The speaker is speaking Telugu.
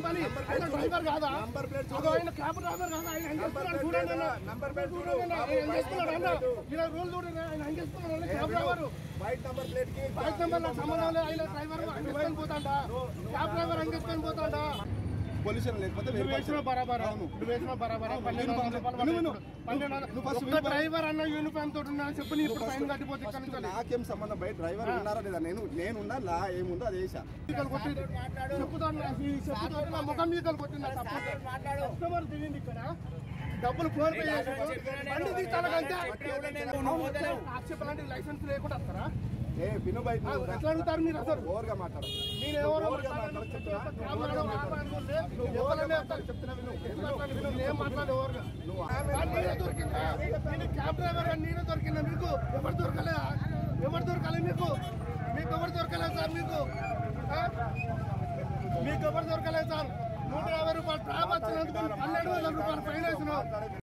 ఇవ్వాలి ఆయన డ్రైవర్ కాదా నంబర్ ప్లేట్ చూడు. అదో ఆయన క్యాబ్ డ్రైవర్ కాదా ఆయన ఏం నంబర్ చేస్తున్నాడు ప్లేట్ చూడండి అన్న. నంబర్ ప్లేట్ చూడు. చూడండి అన్న. ఆయన ఏం చేస్తున్నాడు అన్న ఇలా రూల్ చూడండి ఆయన ఏం చేస్తున్నాడు అన్న cab driver white number plate కి బైక్ నెంబర్ నాకు సంబంధం లేదు ఆయన డ్రైవర్ అంగేసుకొని పోతాడా క్యాబ్ డ్రైవర్ అంగేసుకొని పోతాడా పొల్యూషన్ లేకపోతే నువ్వు వేసిన బరాబర్ అవును నువ్వు వేసిన బరాబర్ పన్నెండు వందల రూపాయలు విను, విను. పడ్డాయి. పన్నెండు వందల- నువ్వు ఫస్ట్ ఒక్క విను. డ్రైవర్ అన్న యూనిఫామ్ తోటి ఉన్నా చెప్పు నీ ఇప్పుడు ఫైన్ కట్టిపోతే ఇక్కడ నుంచి వెళ్ళి. నాకేం సంబంధం బయట డ్రైవర్ ఉన్నారా లేదా నేను నేను ఉన్నా లా ఏముందో అది వేసా ఈకలు కొట్టి చెప్పుతో నా- ఈ చెప్పుతో నా ముఖం ఈకలు కొట్టిన కస్టమర్ దిగింది ఇక్కడ డబ్బులు ఫోన్ పే చేసి బండి తీస్తానంటే ఆక్షేపాలంటే లైసెన్స్ లేకుండా వస్తారా ఏ విను బయట ఆ, ఎట్లా అడుగుతారు మీరు అసలు ఓవర్గా మాట్లాడు మీరు ఎవరో ఓవర్గా మాట్లాడు చెప్తున్నా కెమెరాలో మాట్లాడుకుంటే ఎవరైనా వస్తారు చెప్తున్నా విను. ఏం మాట్లాడు విను, నేను మాట్లాడే ఎవరుగా. నువ్వు ఆ, నేనే దొరికిందా? నేను క్యాబ్ డ్రైవర్ అని నేనే దొరికిందా మీకు ఎవరు దొరకలేదా ఎవరు దొరకలే మీకు మీకు ఎవరు దొరకలేదు సార్ మీకు ఆ? మీకు ఎవరు దొరకలేదు సార్ నూట యాభై రూపాయలు ట్రాప్ వచ్చినందుకు పన్నెండు వేల రూపాయలు ఫైన్ వేసినావు